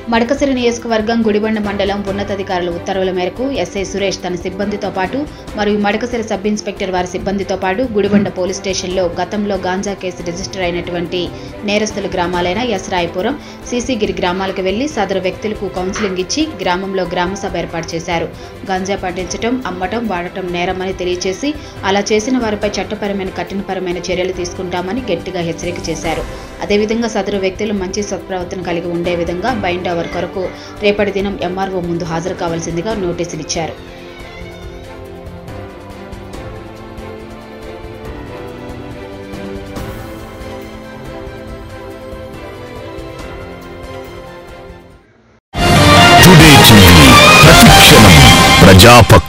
మడకసిరి నియోజకవర్గం గుడిబండ మండలం ఉన్నతాధికారుల ఉత్తర్వుల మేరకు ఎస్ఐ సురేష్ తన సిబ్బందితో పాటు మరియు మడకసిరి సబ్ ఇన్స్పెక్టర్ వారి సిబ్బందితో పాటు గుడిబండ పోలీస్ స్టేషన్లో గతంలో గాంజా కేసు రిజిస్టర్ అయినటువంటి నేరస్తుల గ్రామాలైన ఎస్ రాయపురం సీసీగిరి గ్రామాలకు వెళ్లి సదరు వ్యక్తులకు కౌన్సిలింగ్ ఇచ్చి గ్రామంలో గ్రామ సభ ఏర్పాటు చేశారు గాంజా పండించడం అమ్మటం వాడటం నేరమని తెలియజేసి అలా చేసిన వారిపై చట్టపరమైన కఠినపరమైన చర్యలు తీసుకుంటామని గట్టిగా హెచ్చరిక చేశారు అదేవిధంగా సదరు వ్యక్తులు మంచి సత్ప్రవర్తన కలిగి ఉండే విధంగా బైండ్ అవర్ కొరకు రేపటి దినం ఎంఆర్ఓ ముందు హాజరు కావాల్సిందిగా నోటీసులు ఇచ్చారు టుడే టీవీ ప్రతిక్షణం ప్రజాపక్ష